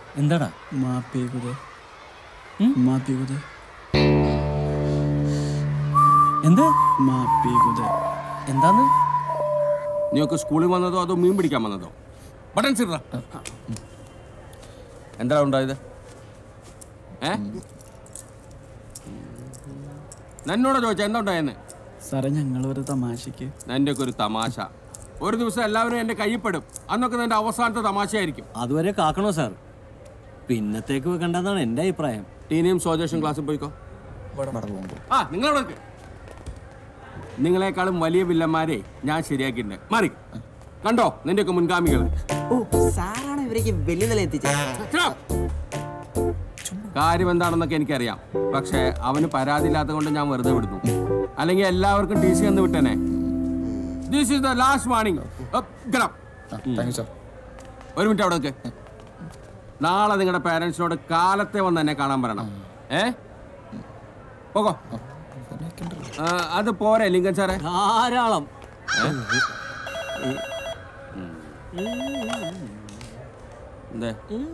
എന്താടാ മാപ്പിക്കുതേ ഉം? മാപ്പിക്കുതേ എന്ത് മാപ്പിക്കുതേ എന്താന്ന് നീയൊക്കെ സ്കൂളിൽ വന്നതോ അതോ മീൻ പിടിക്കാൻ വന്നതോ ബട്ടൺ സിറ എന്താ ഉണ്ടായത് ഏ എന്നോട് ചോദിച്ചാ എന്താ ഉണ്ടായെന്ന് സാറേ ഞങ്ങൾ ഒരു തമാശക്ക് എൻ്റെ ഒക്കെ ഒരു തമാശ ഒരു ദിവസം എല്ലാവരും എൻ്റെ കയ്യിൽപ്പെടും അന്നൊക്കെ നിന്റെ അവസാനത്തെ തമാശയായിരിക്കും അതുവരെ കാക്കണോ സാർ പിന്നത്തേക്ക് വെക്കണ്ടെന്നാണ് എൻ്റെ അഭിപ്രായം ടീനയും സോജേഷും ക്ലാസ്സിൽ പോയിക്കോ ആ നിങ്ങളവിടെ നിൽക്ക്. നിങ്ങളെക്കാളും വലിയ വില്ലന്മാരെ ഞാൻ ശരിയാക്കിയിട്ടുണ്ട് മാറി കണ്ടോ നിന്റെയൊക്കെ മുൻഗാമികൾ ഓ സാറാണ് ഇവരേക്ക് വലിയ നില എത്തിച്ചത് കാര്യം എന്താണെന്നൊക്കെ എനിക്കറിയാം പക്ഷേ അവന് പരാതി ഇല്ലാത്തത് കൊണ്ട് ഞാൻ വെറുതെ വിടുന്നു അല്ലെങ്കിൽ എല്ലാവർക്കും ടി സി എന്ന് വിട്ടേനെ this is the last warning ഒരു മിനിറ്റ് അവിടെ നിൽക്ക് നാളെ നിങ്ങളുടെ പാരൻസിനോട് കാലത്തെ വന്ന് എന്നെ കാണാൻ പറയണം ഏ പോകോ ആ, അത് പോരെ ലിങ്കൻ സാറേ ധാരാളം എന്തേ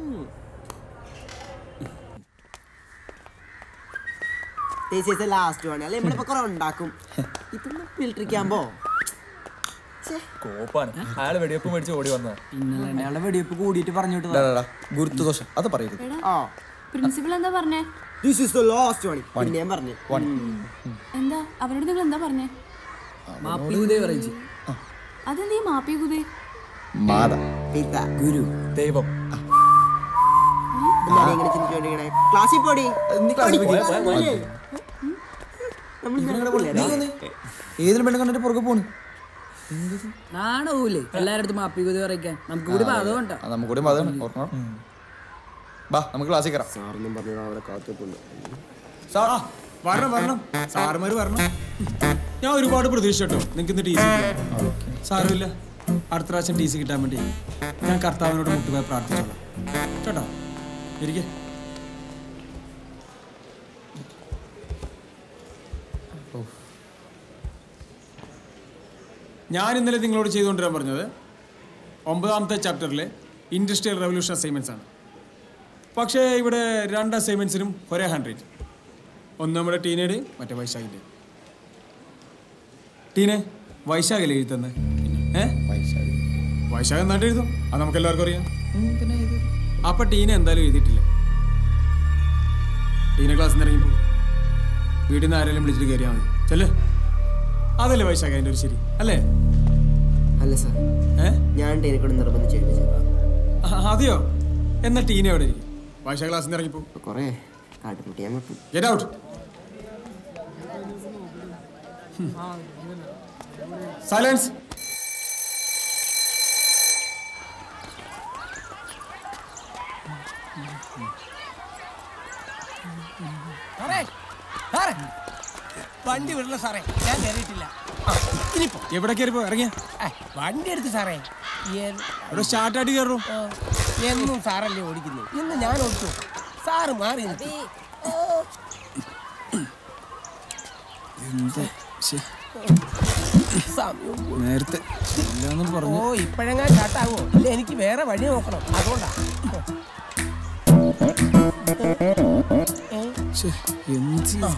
ലാസ്റ്റ് ആണ് അല്ലെ നമ്മളിപ്പോ കുറെ ഉണ്ടാക്കും ഇതൊന്നും മിലിറ്ററി ക്യാമ്പോ കോപ്പാണ് അയാള് വെടിവെപ്പ് മേടിച്ച് ഓടി വന്ന പിന്നല്ല അയാളെ വെടിവെപ്പ് കൂടിയിട്ട് പറഞ്ഞു വിട്ടതാ ഗുരുത്വദോഷം അത് പറയരുത് ആ പ്രിൻസിപ്പൽ എന്താ പറഞ്ഞേ this is the last one പിന്നെ ഞാൻ പറഞ്ഞു എന്താ അവരോട് നിങ്ങൾ എന്താ പറഞ്ഞേ അതെന്തീ മാപ്പി കുതി മാത പിത ഗുരു ദൈവം എല്ലാരും എങ്ങനെ ചിന്തിച്ചോണ്ടിരിക്കണേ ക്ലാസ്സിൽ പോടി നീ ക്ലാസ്സിൽ പോയി. നമ്മൾ ഇന്നലെ പിള്ളേരാ. ഏതിലും പെണ്ണും കണ്ടിട്ട് പുറകെ പോണ് നാണവൂലേ എല്ലാരടുത്തും മാപ്പി കുതി പറയിക്കാൻ നമുക്ക് കൂടി പാതം ഉണ്ടോ ആ, നമുക്കൂടി അതാണ് ഓർക്കണം ബാ നമുക്ക് ക്ലാസ്സിൽ കയറാം സാറൊന്നും പറഞ്ഞത് അവിടെ കാത്തിട്ടുണ്ട് സാർ ആ വരണം വരണം സാറുമാര് വരണം ഞാൻ ഒരുപാട് പ്രതീക്ഷ കേട്ടോ നിങ്ങൾക്ക് ഇന്ന് ടി സി സാരമില്ല അടുത്ത പ്രാവശ്യം ടി സി കിട്ടാൻ വേണ്ടി ഞാൻ കർത്താവിനോട് മുട്ടുപോയി പ്രാർത്ഥിച്ചോളാം കേട്ടോ ഇരിക്കെ ഞാൻ ഇന്നലെ നിങ്ങളോട് ചെയ്തുകൊണ്ടിരാൻ പറഞ്ഞത് ഒമ്പതാമത്തെ ചാപ്റ്ററിലെ ഇൻഡസ്ട്രിയൽ റവല്യൂഷൻ അസൈൻമെൻറ്റ്സ് ആണ് പക്ഷേ ഇവിടെ രണ്ട് അസൈൻമെൻറ്റ്സിനും ഒരേ ഹാൻഡ് റൈറ്റ് ഒന്ന് നമ്മുടെ ടീനയുടെയും മറ്റേ വൈശാഖിൻ്റെ ടീനെ വൈശാഖല്ലേ എഴുതുന്നത് ഏ വൈശാഖ് നന്നായിട്ട് എഴുതും അത് നമുക്ക് എല്ലാവർക്കും അറിയാം അപ്പൊ ടീന എന്തായാലും എഴുതിയിട്ടില്ല ടീന ക്ലാസ്സിൽ നിന്ന് ഇറങ്ങിപ്പോ വീട്ടിൽ നിന്ന് ആരെങ്കിലും വിളിച്ചിട്ട് കയറിയാൽ മതി ചെല്ലേ അതല്ലേ വൈശാഖ് അതിൻ്റെ ഒരു ശരി അല്ലേ അല്ല സാർ ഏ ഞാൻ ടീനെക്കൂടെ നിർബന്ധിച്ച് എഴുതിച്ചതാ ആ, അതെയോ എന്നാ ടീന എവിടെ ഇരിക്കും വൈശാഖ് ക്ലാസ്സിൽ നിന്ന് ഇറങ്ങിപ്പോ കൊറേ കാട്ടുമുട്ടി ഞാൻ വിട്ടു ഗെറ്റ് ഔട്ട് സൈലൻസ് വണ്ടി വിടല സാറേ ഞാൻ കയറിയിട്ടില്ല എവിടെ കയറിപ്പോ ഇറങ്ങിയ ഏ, വണ്ടി എടുത്ത് സാറേ എൻ- ഇവിടെ സ്റ്റാർട്ടായിട്ട് കയറും ഓ, എന്നും സാറല്ലേ ഓടിക്കുന്നത് ഇന്ന് ഞാൻ ഓടിച്ചു സാറ് മാറി നിൽക്ക്. സമയം പോയി. നേരത്തെ ഇല്ലാന്നും ഓ പറഞ്ഞു ഇപ്പഴെങ്ങാൻ ചാട്ടാവോ ഇല്ല എനിക്ക് വേറെ വഴി നോക്കണം അതുകൊണ്ടാ ശ്ശെ, എന്ത് ചെയ്യും?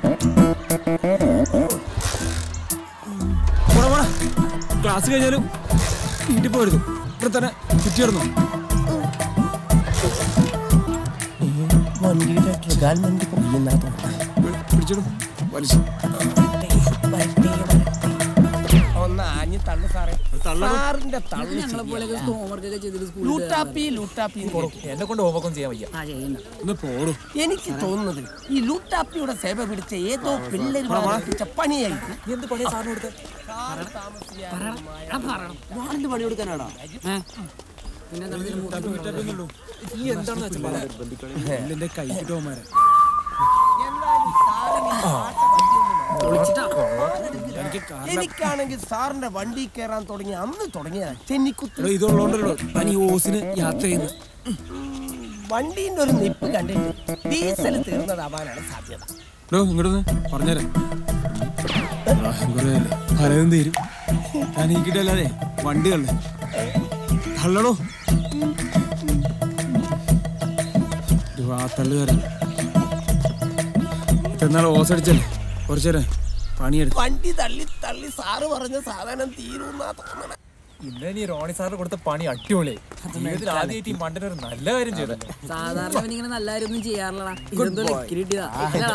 പോടാ, പോടാ. ക്ലാസ് കഴിഞ്ഞാലും വീട്ടിൽ പോരുത് ഇവിടെ തന്നെ ചുറ്റിയിടുന്നു വണ്ടിയുടെ ട്രിഗാൽമെന്റ് കൊള്ളുന്നതോ പിടിച്ചിടും വലിച്ചു ഒന്ന് ആഞ്ഞ് തള്ളു സാറേ സാറിന്റെ തള്ളു ഞങ്ങളെ പോലെ ഹോംവർക്ക് ഒക്കെ ചെയ്തിട്ട് സ്കൂളിൽ ലൂട്ടാപ്പി ലൂട്ടാപ്പി എന്ന് കേട്ടു. എന്നെ കൊണ്ട് ഹോമൊക്കെ ചെയ്യാൻ വയ്യ ആ ചെയ്യണ്ട ഒന്ന് പോടും എനിക്ക് തോന്നുന്നത് ഈ ലൂട്ടാപ്പിയുടെ സേവ പിടിച്ച ഏതോ പിള്ളേർ പിടിച്ച പണിയായിരിക്കും എന്ത് പണിയാ സാറിന് കൊടുത്തത് ഞാനെന്ത് പണി കൊടുക്കാനാടാ പിന്നെ എന്താ ഇതിന് മുഖത്ത് ഈ എന്താണെന്ന് വെച്ചാൽ പറ. എന്റെ കൈ കിട്ടുമാരെ എന്നാലും സാറിന് ഈ പാട്ട വണ്ടിയൊന്നും വിളിച്ചിട്ടാ എനിക്കാണെങ്കിൽ സാറിന്റെ വണ്ടി കയറാൻ തുടങ്ങി അന്ന് തുടങ്ങിയതാ ചെന്നിക്കുത്ത് എടോ ഇതുള്ളതുകൊണ്ടല്ലോ ഞാൻ ഈ ഓസിന് യാത്ര ചെയ്യുന്നത് വണ്ടീന്റെ ഒരു നിപ്പ് കണ്ടിട്ട് ഡീസൽ തീർന്നതാവാനാണ് സാധ്യത എടോ ഇങ്ങോട്ടൊന്ന് പറഞ്ഞുതരാം പലതും തീരും ഞാൻ ഈ കിട്ടല്ലാതെ വണ്ടി കള്ളേ കള്ളടോ റാത്തള്ളു കയറി എന്നാൾ ഓസടിച്ചല്ലേ കുറച്ചേരെ പണിയെടുക്കും വണ്ടി തള്ളി തള്ളി സാറ് പറഞ്ഞ സാധനം തീരുന്നാ തോന്നണ ഇന്നലെ നീ റോണി സാറിന് കൊടുത്ത പണി അടിപൊളി ജീവിതത്തിൽ ആദ്യമായിട്ട് ഈ മണ്ടൻ ഒരു നല്ല കാര്യം ചെയ്തല്ലേ സാധാരണ അവനിങ്ങനെ നല്ല കാര്യമൊന്നും ചെയ്യാറില്ലടാ ഇതെന്തോ ലക്കിരി കിട്ടിയതാ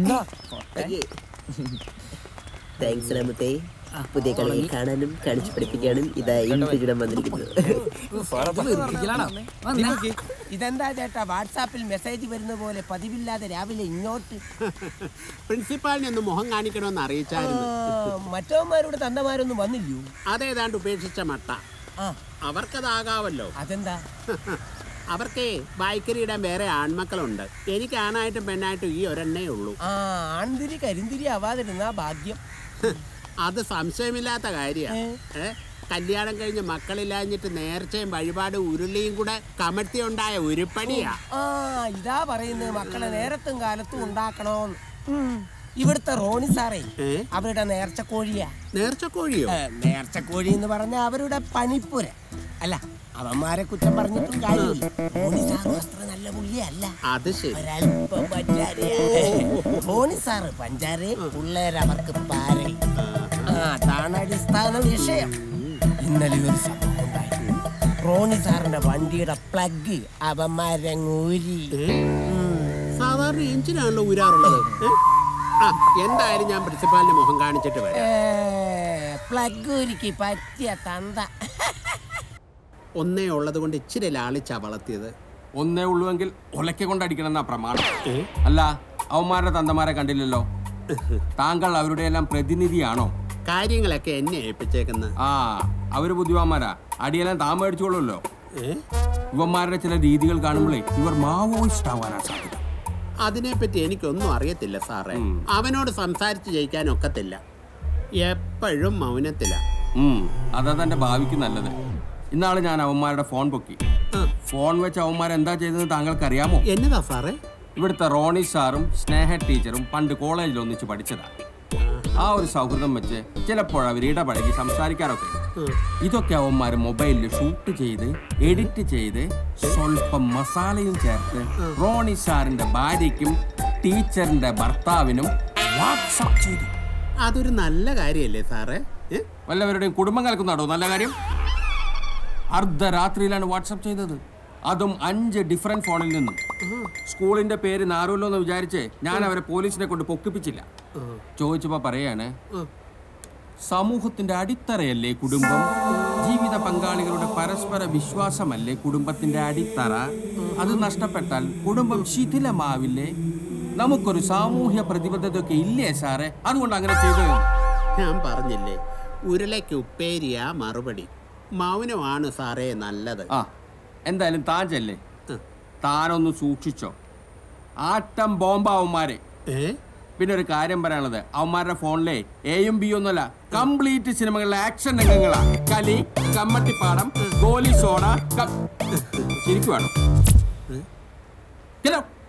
താങ്ക്സ് രാമത്തെ പുതിയ കളികൾ കാണാനും കളിച്ചു പഠിപ്പിക്കാനും ഇതാ ഇൻപിജിടം വന്നിരിക്കുന്നത് ഇതെന്താ ചേട്ടാ വാട്സാപ്പിൽ മെസ്സേജ് വരുന്ന പോലെ പതിവില്ലാതെ രാവിലെ ഇങ്ങോട്ട് പ്രിൻസിപ്പാളിനെ ഒന്ന് മുഖം കാണിക്കണമെന്ന് അറിയിച്ചായിരുന്നു മറ്റവന്മാരോട് തന്തമാരൊന്നും വന്നില്ലയോ അതേതാണ്ട് ഉപേക്ഷിച്ച മട്ട അവർക്കതാകാവല്ലോ അതെന്താ അവർക്ക് ബൈക്കറി ഇടാൻ വേറെ ആൺമക്കളുണ്ട് എനിക്ക് ആണായിട്ടും പെണ്ണായിട്ടും ഈ ഒരെണ്ണേ ഉള്ളൂ ആ ആൺതിരി കരിന്തിരി ആവാതിരുന്നാ ഭാഗ്യം അത് സംശയമില്ലാത്ത കാര്യമാണ് ഏ കല്യാണം കഴിഞ്ഞ് മക്കളില്ലാഞ്ഞിട്ട് നേർച്ചയും വഴിപാടും ഉരുളിയും കൂടെ കമഴ്ത്തി ഉണ്ടായ ഉരുപ്പടിയാ ആ ഇതാ പറയുന്നത് മക്കളെ നേരത്തും കാലത്തും ഉണ്ടാക്കണോന്ന് ഉം. ഇവിടുത്തെ റോണി സാറേ അവരുടെ നേർച്ചക്കോഴിയാ നേർച്ചക്കോഴിയോ ഏ, നേർച്ചക്കോഴി എന്ന് പറഞ്ഞ അവരുടെ പണിപ്പുര അല്ല അവന്മാരെ കുറ്റം പറഞ്ഞിട്ടും കാര്യമില്ല റോണി സാറും അത്ര നല്ല പുള്ളിയല്ല അത് ശരി ഒരല്പം പഞ്ചാരയാ. റോണി സാറ് പഞ്ചാരയും പിള്ളേരവർക്ക് പാരയും ആ അതാണ് അടിസ്ഥാന വിഷയം ഇന്നലെ ഒരു സംഭവം ഉണ്ടായി റോണി സാറിന്റെ വണ്ടിയുടെ പ്ലഗ് അവന്മാരങ്ങൂരി സാധാരണ എഞ്ചിനാണല്ലോ ഊരാറുള്ളത് ഏ? ആ എന്തായാലും ഞാൻ പ്രിൻസിപ്പാളിന്റെ മുഖം കാണിച്ചിട്ട് വരാം പ്ലഗ് ഊരിക്ക് പറ്റിയ തന്ത ഒന്നേ ഉള്ളത് കൊണ്ട് ഇച്ചിരി ലാളിച്ചാ വളർത്തിയത് ഒന്നേ ഉള്ളുവെങ്കിൽ ഒലക്ക കൊണ്ട് അടിക്കണം എന്നാ പ്രമാണം അല്ല അവന്മാരുടെ തന്തമാരെ കണ്ടില്ലല്ലോ താങ്കൾ അവരുടെ എല്ലാം പ്രതിനിധിയാണോ കാര്യങ്ങളൊക്കെ എന്നെ ഏൽപ്പിച്ചേക്കുന്നത് ആ അവര് ബുദ്ധിമാന്മാരാ അടിയെല്ലാം താൻ മേടിച്ചോളൂല്ലോ ഇവന്മാരുടെ ചില രീതികൾ കാണുമ്പോഴേ ഇവർ മാവോയിസ്റ്റ് ആവാനാ സാധ്യത അതിനെപ്പറ്റി എനിക്കൊന്നും അറിയത്തില്ല സാറേ അവനോട് സംസാരിച്ച് ജയിക്കാൻ ഒക്കത്തില്ല എപ്പോഴും മൗനത്തില ഉം, അതാ തന്റെ ഭാവിക്ക് നല്ലത് ഇന്നാള് ഞാൻ അവന്മാരുടെ ഫോൺ പൊക്കി ഫോൺ വെച്ച് അവന്മാർ എന്താ ചെയ്തതെന്ന് താങ്കൾക്ക് അറിയാമോ എന്നതാ സാറേ ഇവിടുത്തെ റോണി സാറും സ്നേഹ ടീച്ചറും പണ്ട് കോളേജിൽ ഒന്നിച്ച് പഠിച്ചതാ ആ ഒരു സൗഹൃദം വെച്ച് ചിലപ്പോൾ അവർ ഇടപഴകി സംസാരിക്കാറൊക്കെ ഇതൊക്കെ അവന്മാർ മൊബൈലിൽ ഷൂട്ട് ചെയ്ത് എഡിറ്റ് ചെയ്ത് സ്വല്പം മസാലയും ചേർത്ത് റോണി സാറിന്റെ ഭാര്യയ്ക്കും ടീച്ചറിന്റെ ഭർത്താവിനും വാട്സപ്പ് ചെയ്തു അതൊരു നല്ല കാര്യമല്ലേ സാറേ ഏ? വല്ലവരുടെയും കുടുംബം കലക്കുന്നാടോ നല്ല കാര്യം അർദ്ധരാത്രിയിലാണ് വാട്സപ്പ് ചെയ്തത് അതും അഞ്ച് ഡിഫറെന്റ് ഫോണിൽ നിന്നും സ്കൂളിന്റെ പേര് നാറുമല്ലോ എന്ന് വിചാരിച്ച് ഞാൻ അവരെ പോലീസിനെ കൊണ്ട് പൊക്കിപ്പിച്ചില്ല ചോദിച്ചപ്പോ പറയാണ് സമൂഹത്തിന്റെ അടിത്തറയല്ലേ കുടുംബം ജീവിത പങ്കാളികളുടെ പരസ്പര വിശ്വാസമല്ലേ കുടുംബത്തിന്റെ അടിത്തറ അത് നഷ്ടപ്പെട്ടാൽ കുടുംബം ശിഥിലമാവില്ലേ നമുക്കൊരു സാമൂഹ്യ പ്രതിബദ്ധതയൊക്കെ ഇല്ലേ സാറേ അതുകൊണ്ട് അങ്ങനെ ചെയ്തത് ഞാൻ പറഞ്ഞില്ലേ ഉരുളയ്ക്ക് ഉപ്പേരിയാ മറുപടി മൗനമാണ് സാറേ നല്ലത് ആ എന്തായാലും താൻ ചെല്ലേ താനൊന്ന് സൂക്ഷിച്ചോ ആട്ടം ബോംബാവന്മാരെ പിന്നെ ഒരു കാര്യം പറയാനുള്ളത് അവന്മാരുടെ ഫോണിലെ എയും ബി ഒന്നുമല്ല കംപ്ലീറ്റ് സിനിമകളിലെ ആക്ഷൻ രംഗങ്ങളാ കലി കമ്മട്ടിപ്പാടം ഗോലി സോഡ ശരിക്കും വേണം